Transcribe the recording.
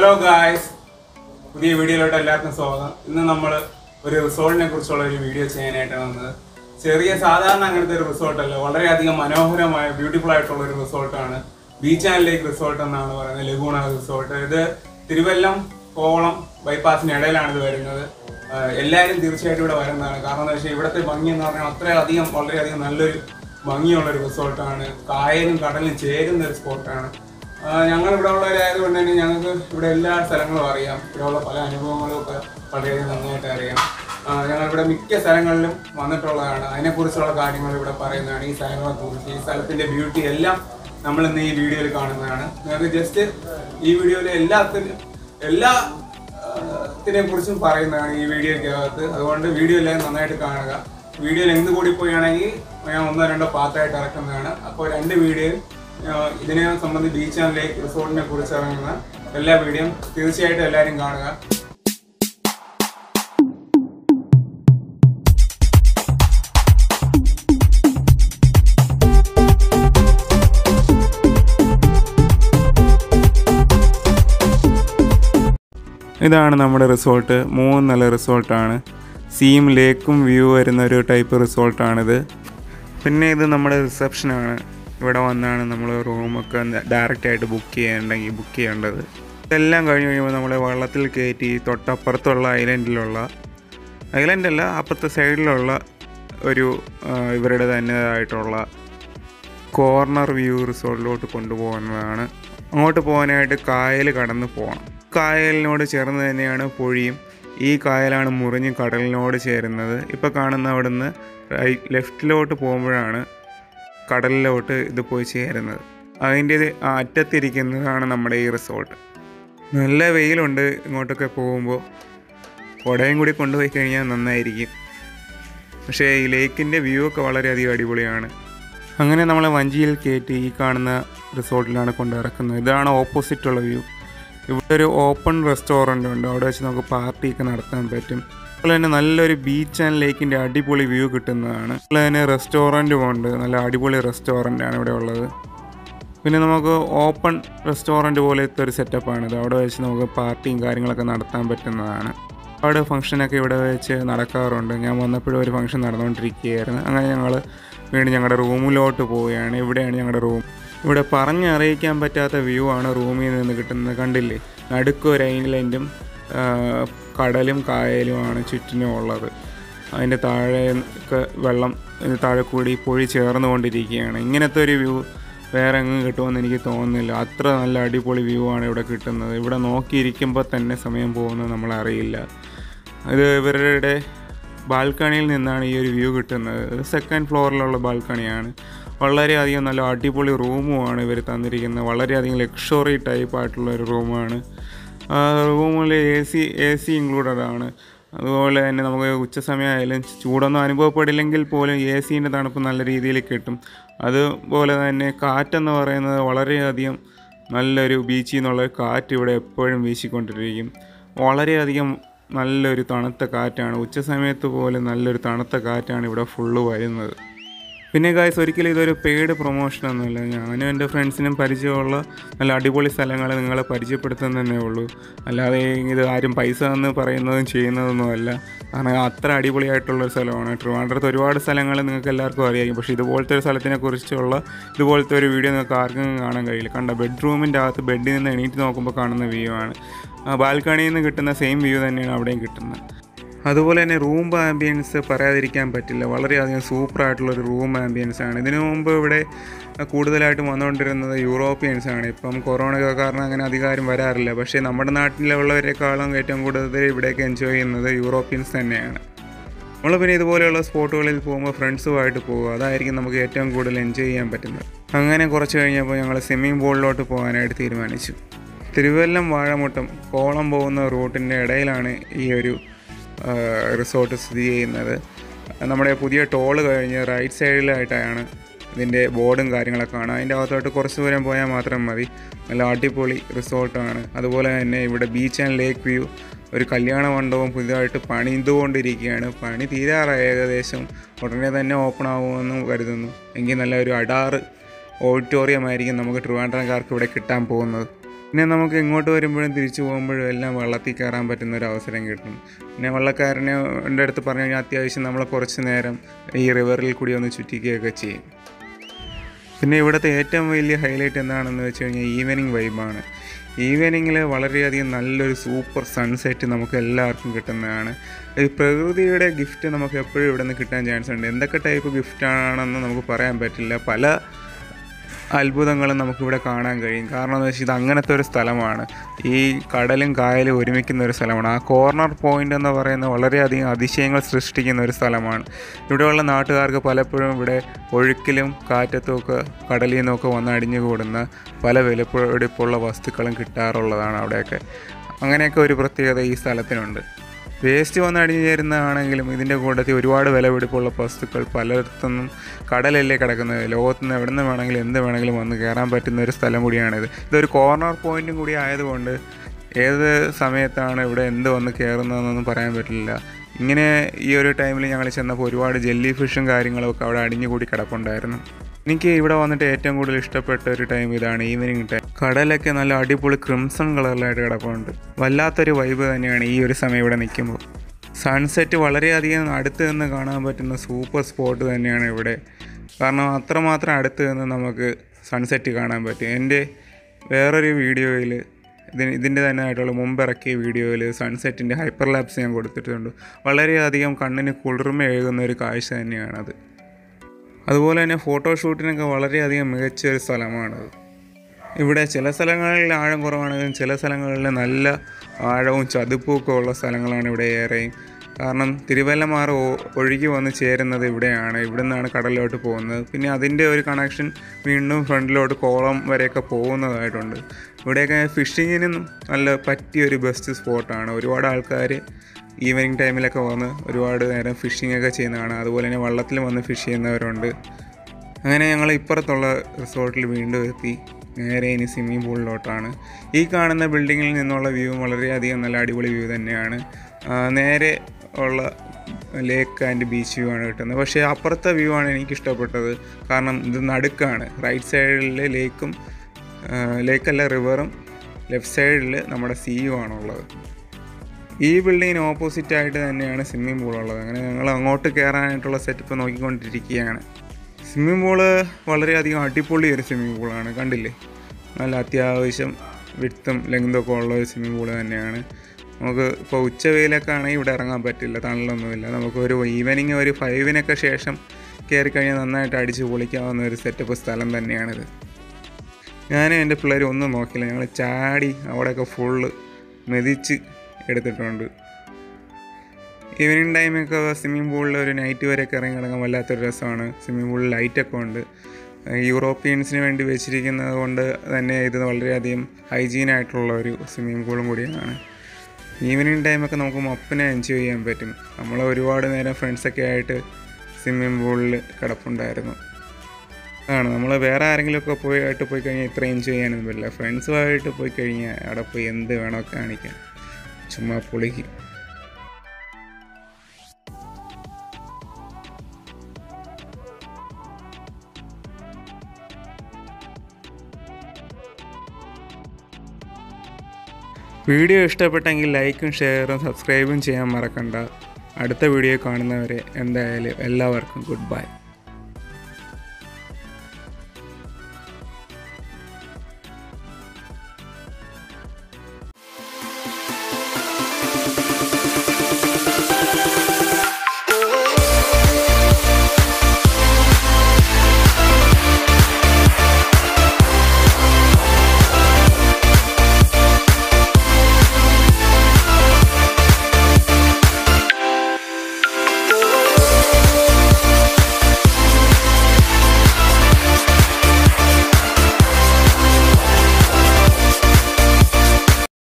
hello guys പുതിയ വീഡിയോയിലോട്ട് എല്ലാവർക്കും സ്വാഗതം ഇന്ന് നമ്മൾ ഒരു റിസോർട്ടിനെ കുറിച്ചുള്ള ഒരു വീഡിയോ ചെയ്യാനായിട്ടാണ് വന്നത് ചെറിയ സാധാരണ അങ്ങനത്തെ ഒരു റിസോർട്ടല്ല വളരെയധികം മനോഹരമായ ബ്യൂട്ടിഫുൾ ആയിട്ടുള്ള ഒരു റിസോർട്ടാണ് ബീച്ച് ആൻഡ് ലേക്ക് റിസോർട്ട് എന്നാണ് പറയുന്നത് ലഗൂണ റിസോർട്ട് ഇത് തിരുവല്ലം കോവളം ബൈപ്പാസിന് ഇടയിലാണ് ഇത് വരുന്നത് ആഹ് എല്ലാവരും തീർച്ചയായിട്ടും ഇവിടെ വരുന്നതാണ് കാരണം എന്താ വെച്ചാൽ ഇവിടുത്തെ ഭംഗി എന്ന് പറഞ്ഞാൽ അത്രയധികം വളരെയധികം നല്ലൊരു ഭംഗിയുള്ള ഒരു റിസോർട്ടാണ് കായലും കടലും ചേരുന്ന ഒരു സ്പോട്ടാണ് ഞങ്ങൾ ഇവിടെ ഉള്ളവരായതുകൊണ്ട് തന്നെ ഞങ്ങൾക്ക് ഇവിടെ എല്ലാ സ്ഥലങ്ങളും അറിയാം ഇവിടെയുള്ള പല അനുഭവങ്ങളും ഒക്കെ വളരെയധികം നന്നായിട്ട് അറിയാം ഞങ്ങൾ ഇവിടെ മിക്ക സ്ഥലങ്ങളിലും വന്നിട്ടുള്ളതാണ് അതിനെക്കുറിച്ചുള്ള കാര്യങ്ങൾ ഇവിടെ പറയുന്നതാണ് ഈ സ്ഥലങ്ങളെ കുറിച്ച് ഈ സ്ഥലത്തിന്റെ ബ്യൂട്ടി എല്ലാം നമ്മൾ ഇന്ന് ഈ വീഡിയോയിൽ കാണുന്നതാണ് ഞങ്ങൾക്ക് ജസ്റ്റ് ഈ വീഡിയോയിൽ എല്ലാത്തിനും എല്ലാ ത്തിനെ കുറിച്ചും പറയുന്നതാണ് ഈ വീഡിയോയ്ക്കകത്ത് അതുകൊണ്ട് വീഡിയോ എല്ലാം നന്നായിട്ട് കാണുക വീഡിയോ ലെങ്ത് കൂടി പോവുകയാണെങ്കിൽ ഞാൻ ഒന്നോ രണ്ടോ പാർട്ടായിട്ട് ഇറക്കുന്നതാണ് അപ്പോൾ രണ്ട് വീഡിയോ ഇതിനെ സംബന്ധിച്ച് ബീച്ച് ആൻഡ് ലേക്ക് റിസോർട്ടിനെ കുറിച്ച് ഇറങ്ങുന്ന എല്ലാ വീഡിയോയും തീർച്ചയായിട്ടും എല്ലാവരും കാണുക ഇതാണ് നമ്മുടെ റിസോർട്ട് മൂന്ന് നില റിസോർട്ടാണ് സീം ലേക്കും വ്യൂ വരുന്ന ഒരു ടൈപ്പ് റിസോർട്ടാണിത് പിന്നെ ഇത് നമ്മുടെ റിസപ്ഷനാണ് ഇവിടെ വന്നാണ് നമ്മൾ റൂമൊക്കെ ഡയറക്റ്റ് ആയിട്ട് ബുക്ക് ചെയ്യാനുണ്ടെങ്കിൽ ബുക്ക് ചെയ്യേണ്ടത് ഇതെല്ലാം കഴിഞ്ഞ് കഴിയുമ്പോൾ നമ്മളെ വള്ളത്തിൽ കയറ്റി തൊട്ടപ്പുറത്തുള്ള ഐലൻഡിലുള്ള ഐലൻഡല്ല അപ്പുറത്തെ സൈഡിലുള്ള ഒരു ആ, ഇവരുടെ തന്നെതായിട്ടുള്ള കോർണർ വ്യൂ റിസോർട്ടിലോട്ട് കൊണ്ടുപോകുന്നതാണ് അങ്ങോട്ട് പോകാനായിട്ട് കായൽ കടന്ന് പോകണം കായലിനോട് ചേർന്ന് തന്നെയാണ് പൊഴിയും ഈ കായലാണ് മുറിഞ്ഞ് കടലിനോട് ചേരുന്നത് ഇപ്പോൾ കാണുന്ന അവിടുന്ന് റൈറ്റ് ലെഫ്റ്റിലോട്ട് പോകുമ്പോഴാണ് കടലിലോട്ട് ഇത് പോയി ചേരുന്നത് അതിൻ്റെ ഇത് ആ അറ്റത്തിരിക്കുന്നതാണ് നമ്മുടെ ഈ റിസോർട്ട് നല്ല വെയിലുണ്ട് ഇങ്ങോട്ടൊക്കെ പോകുമ്പോൾ കുടയും കൂടി കൊണ്ടുപോയി കഴിഞ്ഞാൽ നന്നായിരിക്കും പക്ഷേ ഈ ലേക്കിൻ്റെ വ്യൂ ഒക്കെ വളരെയധികം അടിപൊളിയാണ് അങ്ങനെ നമ്മളെ വഞ്ചിയിൽ കയറ്റി ഈ കാണുന്ന റിസോർട്ടിലാണ് കൊണ്ട് ഇറക്കുന്നത് ഇതാണ് ഓപ്പോസിറ്റുള്ള വ്യൂ ഇവിടെ ഒരു ഓപ്പൺ റെസ്റ്റോറൻ്റ് ഉണ്ട് അവിടെ വെച്ച് നമുക്ക് പാർട്ടിയൊക്കെ നടത്താൻ പറ്റും അതുപോലെ തന്നെ നല്ലൊരു ബീച്ച് ആൻഡ് ലേക്കിൻ്റെ അടിപൊളി വ്യൂ കിട്ടുന്നതാണ് അതുപോലെ തന്നെ റെസ്റ്റോറൻറ്റും ഉണ്ട് നല്ല അടിപൊളി റെസ്റ്റോറൻ്റ് ആണ് ഇവിടെ ഉള്ളത് പിന്നെ നമുക്ക് ഓപ്പൺ റെസ്റ്റോറൻറ്റ് പോലത്തെ ഒരു സെറ്റപ്പാണിത് അവിടെ വെച്ച് നമുക്ക് പാർട്ടിയും കാര്യങ്ങളൊക്കെ നടത്താൻ പറ്റുന്നതാണ് ഒരുപാട് ഫംഗ്ഷനൊക്കെ ഇവിടെ വെച്ച് നടക്കാറുണ്ട് ഞാൻ വന്നപ്പോഴും ഒരു ഫംഗ്ഷൻ നടന്നുകൊണ്ടിരിക്കുകയായിരുന്നു അങ്ങനെ ഞങ്ങൾ വീണ്ടും ഞങ്ങളുടെ റൂമിലോട്ട് പോവുകയാണ് ഇവിടെയാണ് ഞങ്ങളുടെ റൂം ഇവിടെ പറഞ്ഞറിയിക്കാൻ പറ്റാത്ത വ്യൂ ആണ് റൂമിൽ നിന്ന് കിട്ടുന്നത് കണ്ടില്ലേ നടുക്ക് ഒരു ഐലൻഡും കടലും കായലുമാണ് ചുറ്റിനും ഉള്ളത് അതിൻ്റെ താഴെ ഒക്കെ വെള്ളം ഇതിന് താഴെ കൂടി പൊഴി ചേർന്നുകൊണ്ടിരിക്കുകയാണ് ഇങ്ങനത്തെ ഒരു വ്യൂ വേറെ എങ്ങും കിട്ടുമെന്ന് എനിക്ക് തോന്നുന്നില്ല അത്ര നല്ല അടിപൊളി വ്യൂ ആണ് ഇവിടെ കിട്ടുന്നത് ഇവിടെ നോക്കിയിരിക്കുമ്പോൾ തന്നെ സമയം പോകുന്നത് നമ്മളറിയില്ല ഇത് ഇവരുടെ ബാൽക്കണിയിൽ നിന്നാണ് ഈ ഒരു വ്യൂ കിട്ടുന്നത് ഇത് സെക്കൻഡ് ഫ്ലോറിലുള്ള ബാൽക്കണിയാണ് വളരെയധികം നല്ല അടിപൊളി റൂമുമാണ് ഇവർ തന്നിരിക്കുന്നത് വളരെയധികം ലക്ഷറി ടൈപ്പ് ആയിട്ടുള്ള ഒരു റൂമാണ് റൂമിൽ A C A C included ആണ് അതുപോലെ തന്നെ നമുക്ക് ഉച്ച സമയമായാലും ചൂടൊന്നും അനുഭവപ്പെടില്ലെങ്കിൽ പോലും എ സീൻ്റെ തണുപ്പ് നല്ല രീതിയിൽ കിട്ടും അതുപോലെ തന്നെ കാറ്റെന്ന് പറയുന്നത് വളരെയധികം നല്ലൊരു ബീച്ചിൽ നിന്നുള്ള കാറ്റ് ഇവിടെ എപ്പോഴും വീശിക്കൊണ്ടിരിക്കും വളരെയധികം നല്ലൊരു തണുത്ത കാറ്റാണ് ഉച്ച സമയത്ത് പോലും നല്ലൊരു തണുത്ത കാറ്റാണ് ഇവിടെ ഫുള്ള് വരുന്നത് പിന്നെ ഗായ്സ് ഒരിക്കലും ഇതൊരു പെയ്ഡ് പ്രൊമോഷനൊന്നുമില്ല ഞാനും എൻ്റെ ഫ്രണ്ട്സിനും പരിചയമുള്ള നല്ല അടിപൊളി സ്ഥലങ്ങൾ നിങ്ങളെ പരിചയപ്പെടുത്തുന്നതന്നെ ഉള്ളൂ അല്ലാതെ ഇത് ആരും പൈസ എന്ന് പറയുന്നതും ചെയ്യുന്നതൊന്നുമല്ല കാരണം അത്ര അടിപൊളിയായിട്ടുള്ള ഒരു സ്ഥലമാണ് ട്രിവാൻഡ്രത്ത് ഒരുപാട് സ്ഥലങ്ങൾ നിങ്ങൾക്ക് എല്ലാവർക്കും അറിയാം പക്ഷേ ഇതുപോലത്തെ ഒരു സ്ഥലത്തിനെ കുറിച്ചുള്ള ഇതുപോലത്തെ ഒരു വീഡിയോ നിങ്ങൾക്ക് ആർക്കും കാണാൻ കഴിയില്ല കണ്ട ബെഡ്റൂമിൻ്റെ അകത്ത് ബെഡിൽ നിന്ന് എണീറ്റ് നോക്കുമ്പോൾ കാണുന്ന വ്യൂ ആണ് ബാൽക്കണിയിൽ നിന്ന് കിട്ടുന്ന സെയിം വ്യൂ തന്നെയാണ് അവിടെയും കിട്ടുന്നത് അതുപോലെ തന്നെ റൂം ആംബിയൻസ് പറയാതിരിക്കാൻ പറ്റില്ല വളരെയധികം സൂപ്പറായിട്ടുള്ള ഒരു റൂം ആംബിയൻസ് ആണ് ഇതിനു മുമ്പ് ഇവിടെ കൂടുതലായിട്ടും വന്നുകൊണ്ടിരുന്നത് യൂറോപ്യൻസ് ആണ് ഇപ്പം കൊറോണ കാരണം അങ്ങനെ അധികാരം വരാറില്ല പക്ഷേ നമ്മുടെ നാട്ടിലുള്ളവരെക്കാളും ഏറ്റവും കൂടുതൽ ഇവിടേക്ക് എൻജോയ് ചെയ്യുന്നത് യൂറോപ്യൻസ് തന്നെയാണ് നമ്മൾ പിന്നെ ഇതുപോലെയുള്ള സ്പോട്ടുകളിൽ പോകുമ്പോൾ ഫ്രണ്ട്സുമായിട്ട് പോകുക അതായിരിക്കും നമുക്ക് ഏറ്റവും കൂടുതൽ എൻജോയ് ചെയ്യാൻ പറ്റുന്നത് അങ്ങനെ കുറച്ച് കഴിഞ്ഞപ്പോൾ ഞങ്ങൾ സ്വിമ്മിംഗ് പൂളിലോട്ട് പോകാനായിട്ട് തീരുമാനിച്ചു തിരുവല്ലം വാഴമുട്ടം കോളം പോകുന്ന റൂട്ടിൻ്റെ ഇടയിലാണ് ഈ ഒരു റിസോർട്ട് സ്ഥിതി ചെയ്യുന്നത് നമ്മുടെ പുതിയ ടോള് കഴിഞ്ഞ് റൈറ്റ് സൈഡിലായിട്ടാണ് ഇതിൻ്റെ ബോർഡും കാര്യങ്ങളൊക്കെ കാണാം അതിൻ്റെ അകത്തോട്ട് കുറച്ച് ദൂരം പോയാൽ മാത്രം മതി നല്ല അടിപൊളി റിസോർട്ടാണ് അതുപോലെ തന്നെ ഇവിടെ ബീച്ച് ആൻഡ് ലേക്ക് വ്യൂ ഒരു കല്യാണ മണ്ഡപം പുതിയതായിട്ട് പണിതുകൊണ്ടിരിക്കുകയാണ് പണി തീരാറായി ഏകദേശം ഉടനെ തന്നെ ഓപ്പൺ ആകുമെന്ന് കരുതുന്നു എങ്കിൽ നല്ല ഒരു അടാറ് ഓഡിറ്റോറിയം ആയിരിക്കും നമുക്ക് ട്രിവാൻഡ്രംകാർക്ക് ഇവിടെ കിട്ടാൻ പോകുന്നത് പിന്നെ നമുക്ക് ഇങ്ങോട്ട് വരുമ്പോഴും തിരിച്ചു പോകുമ്പോഴും എല്ലാം വള്ളത്തിൽ കയറാൻ പറ്റുന്ന ഒരു അവസരം കിട്ടും പിന്നെ വള്ളക്കാരനെ എൻ്റെ അടുത്ത് പറഞ്ഞു കഴിഞ്ഞാൽ അത്യാവശ്യം നമ്മൾ കുറച്ച് നേരം ഈ റിവറിൽ കൂടി ഒന്ന് ചുറ്റിക്കുകയൊക്കെ ചെയ്യും പിന്നെ ഇവിടുത്തെ ഏറ്റവും വലിയ ഹൈലൈറ്റ് എന്താണെന്ന് വെച്ച് കഴിഞ്ഞാൽ ഈവനിങ് വൈബാണ് ഈവനിങ്ങിൽ വളരെയധികം നല്ലൊരു സൂപ്പർ സൺസെറ്റ് നമുക്ക് എല്ലാവർക്കും കിട്ടുന്നതാണ് ഈ പ്രകൃതിയുടെ ഗിഫ്റ്റ് നമുക്ക് എപ്പോഴും ഇവിടെ നിന്ന് കിട്ടാൻ ചാൻസ് ഉണ്ട് എന്തൊക്കെ ടൈപ്പ് ഗിഫ്റ്റ് ആണെന്ന് നമുക്ക് പറയാൻ പറ്റില്ല പല അത്ഭുതങ്ങളും നമുക്കിവിടെ കാണാൻ കഴിയും കാരണം എന്ന് വെച്ചാൽ ഇത് അങ്ങനത്തെ ഒരു സ്ഥലമാണ് ഈ കടലും കായലും ഒരുമിക്കുന്ന ഒരു സ്ഥലമാണ് ആ കോർണർ പോയിന്റ് എന്ന് പറയുന്നത് വളരെയധികം അതിശയങ്ങൾ സൃഷ്ടിക്കുന്ന ഒരു സ്ഥലമാണ് ഇവിടെയുള്ള നാട്ടുകാർക്ക് പലപ്പോഴും ഇവിടെ ഒഴുക്കിലും കാറ്റത്തും ഒക്കെ കടലിൽ നിന്നൊക്കെ വന്ന് അടിഞ്ഞുകൂടുന്ന പല വിലപിടിപ്പുള്ള വസ്തുക്കളും കിട്ടാറുള്ളതാണ് അവിടെയൊക്കെ അങ്ങനെയൊക്കെ ഒരു പ്രത്യേകത ഈ സ്ഥലത്തിനുണ്ട് വേസ്റ്റ് വന്ന് അടിഞ്ഞു ചേരുന്നതാണെങ്കിലും ഇതിൻ്റെ കൂട്ടത്തിൽ ഒരുപാട് വിലപിടിപ്പുള്ള വസ്തുക്കൾ പലയിടത്തുനിന്നും കടലല്ലേ കിടക്കുന്നത് ലോകത്തുനിന്ന് എവിടെ നിന്ന് വേണമെങ്കിലും എന്ത് വേണമെങ്കിലും വന്ന് കയറാൻ പറ്റുന്ന ഒരു സ്ഥലം കൂടിയാണിത് ഇതൊരു കോർണർ പോയിന്റും കൂടി ആയതുകൊണ്ട് ഏത് സമയത്താണ് ഇവിടെ എന്ത് വന്ന് കയറുന്നതെന്നൊന്നും പറയാൻ പറ്റില്ല ഇങ്ങനെ ഈ ഒരു ടൈമിൽ ഞങ്ങൾ ചെന്നപ്പോൾ ഒരുപാട് ജെല്ലി ഫിഷും കാര്യങ്ങളൊക്കെ അവിടെ അടിഞ്ഞുകൂടി കിടപ്പുണ്ടായിരുന്നു എനിക്ക് ഇവിടെ വന്നിട്ട് ഏറ്റവും കൂടുതൽ ഇഷ്ടപ്പെട്ട ഒരു ടൈം ഇതാണ് ഈവനിങ് ടൈം കടലൊക്കെ നല്ല അടിപൊളി ക്രിംസൺ കളറിലായിട്ട് കിടപ്പുണ്ട് വല്ലാത്തൊരു വൈബ് തന്നെയാണ് ഈ ഒരു സമയം ഇവിടെ നിൽക്കുമ്പോൾ സൺസെറ്റ് വളരെയധികം അടുത്ത് നിന്ന് കാണാൻ പറ്റുന്ന സൂപ്പർ സ്പോട്ട് തന്നെയാണ് ഇവിടെ കാരണം അത്രമാത്രം അടുത്ത് നിന്ന് നമുക്ക് സൺസെറ്റ് കാണാൻ പറ്റും എൻ്റെ വേറൊരു വീഡിയോയിൽ ഇതിന് ഇതിൻ്റെ തന്നെ ആയിട്ടുള്ള മുമ്പ് ഇറക്കിയ വീഡിയോയിൽ സൺസെറ്റിൻ്റെ ഹൈപ്പർ ലാപ്സ് ഞാൻ കൊടുത്തിട്ടുണ്ട് വളരെയധികം കണ്ണിന് കുളിർമ എഴുകുന്ന ഒരു കാഴ്ച തന്നെയാണത് അതുപോലെ തന്നെ ഫോട്ടോഷൂട്ടിനൊക്കെ വളരെയധികം മികച്ച ഒരു സ്ഥലമാണത് ഇവിടെ ചില സ്ഥലങ്ങളിൽ ആഴം കുറവാണെങ്കിലും ചില സ്ഥലങ്ങളിൽ നല്ല ആഴവും ചതുപ്പും ഒക്കെ ഉള്ള സ്ഥലങ്ങളാണ് ഇവിടെ ഏറെയും കാരണം തിരുവല്ലമാർ ഒ- ഒഴുകി വന്ന് ചേരുന്നത് ഇവിടെയാണ് ഇവിടെ നിന്നാണ് കടലിലോട്ട് പോകുന്നത് പിന്നെ അതിൻ്റെ ഒരു കണക്ഷൻ വീണ്ടും ഫ്രണ്ടിലോട്ട് കോളം വരെയൊക്കെ പോകുന്നതായിട്ടുണ്ട് ഇവിടെയൊക്കെ ഫിഷിങ്ങിനും നല്ല പറ്റിയ ഒരു ബെസ്റ്റ് സ്പോട്ടാണ് ഒരുപാട് ആൾക്കാർ ഈവനിങ് ടൈമിലൊക്കെ വന്ന് ഒരുപാട് നേരം ഫിഷിംഗ് ഒക്കെ ചെയ്യുന്നതാണ് അതുപോലെ തന്നെ വള്ളത്തിൽ വന്ന് ഫിഷ് ചെയ്യുന്നവരുണ്ട് അങ്ങനെ ഞങ്ങൾ ഇപ്പുറത്തുള്ള റിസോർട്ടിൽ വീണ്ടും എത്തി നേരെ ഇനി സ്വിമ്മിംഗ് പൂളിലോട്ടാണ് ഈ കാണുന്ന ബിൽഡിങ്ങിൽ നിന്നുള്ള വ്യൂ വളരെയധികം നല്ല അടിപൊളി വ്യൂ തന്നെയാണ് ആ, നേരെ ഉള്ള ലേക്ക് ആൻഡ് ബീച്ച് വ്യൂ ആണ് കിട്ടുന്നത് പക്ഷേ അപ്പുറത്തെ വ്യൂ ആണ് എനിക്ക് ഇഷ്ടപ്പെട്ടത് കാരണം ഇത് നടുക്കാണ് റൈറ്റ് സൈഡിൽ ലേക്കും ലേക്കല്ല റിവറും ലെഫ്റ്റ് സൈഡിൽ നമ്മുടെ സീയും ആണുള്ളത് ഈ ബിൽഡിങ്ങിന് ഓപ്പോസിറ്റ് ആയിട്ട് തന്നെയാണ് സ്വിമ്മിംഗ് പൂൾ ഉള്ളത് അങ്ങനെ ഞങ്ങൾ അങ്ങോട്ട് കയറാനായിട്ടുള്ള സെറ്റപ്പ് നോക്കിക്കൊണ്ടിരിക്കുകയാണ് സ്വിമ്മിംഗ് പൂള് വളരെയധികം അടിപൊളി ഒരു സ്വിമ്മിംഗ് പൂളാണ് കണ്ടില്ലേ നല്ല അത്യാവശ്യം വിട്ടും ലെങ്തും ഒക്കെ ഉള്ള ഒരു സ്വിമ്മിംഗ് പൂള് തന്നെയാണ് നമുക്ക് ഇപ്പോൾ ഉച്ചവെയിലൊക്കെ ആണെങ്കിൽ ഇവിടെ ഇറങ്ങാൻ പറ്റില്ല തണലൊന്നുമില്ല നമുക്ക് ഒരു ഈവനിങ് ഒരു ഫൈവിനൊക്കെ ശേഷം കയറി കഴിഞ്ഞാൽ നന്നായിട്ട് അടിച്ച് പൊളിക്കാവുന്ന ഒരു സെറ്റപ്പ് സ്ഥലം തന്നെയാണിത് ഞാനും എൻ്റെ പിള്ളേർ ഒന്നും നോക്കില്ല ഞങ്ങൾ ചാടി അവിടെയൊക്കെ ഫുള്ള് മെതിച്ച് എടുത്തിട്ടുണ്ട് ഈവനിങ് ടൈമൊക്കെ സ്വിമ്മിംഗ് പൂളിൽ ഒരു നൈറ്റ് വരെയൊക്കെ ഇറങ്ങി കിടക്കാൻ വല്ലാത്തൊരു രസമാണ് സ്വിമ്മിംഗ് പൂളിൽ ലൈറ്റൊക്കെ ഉണ്ട് യൂറോപ്യൻസിന് വേണ്ടി വെച്ചിരിക്കുന്നത് കൊണ്ട് തന്നെ ഇത് വളരെയധികം ഹൈജീനായിട്ടുള്ള ഒരു സ്വിമ്മിംഗ് പൂളും കൂടിയാണ് ഈവനിങ് ടൈമൊക്കെ നമുക്ക് മൊപ്പനെ എൻജോയ് ചെയ്യാൻ പറ്റും നമ്മൾ ഒരുപാട് നേരം ഫ്രണ്ട്സൊക്കെ ആയിട്ട് സ്വിമ്മിംഗ് പൂളിൽ കിടപ്പുണ്ടായിരുന്നു ആണ് നമ്മൾ വേറെ ആരെങ്കിലുമൊക്കെ പോയി ആയിട്ട് പോയി കഴിഞ്ഞാൽ ഇത്ര എൻജോയ് ചെയ്യാനൊന്നും പറ്റില്ല ഫ്രണ്ട്സുമായിട്ട് പോയി കഴിഞ്ഞാൽ അവിടെ പോയി എന്ത് വേണോ കാണിക്കാം ചുമ്മാ പൊളിക്കും വീഡിയോ ഇഷ്ടപ്പെട്ടെങ്കിൽ ലൈക്കും ഷെയറും സബ്സ്ക്രൈബും ചെയ്യാൻ മറക്കണ്ട അടുത്ത വീഡിയോ കാണുന്നവരെ എന്തായാലും എല്ലാവർക്കും ഗുഡ് ബൈ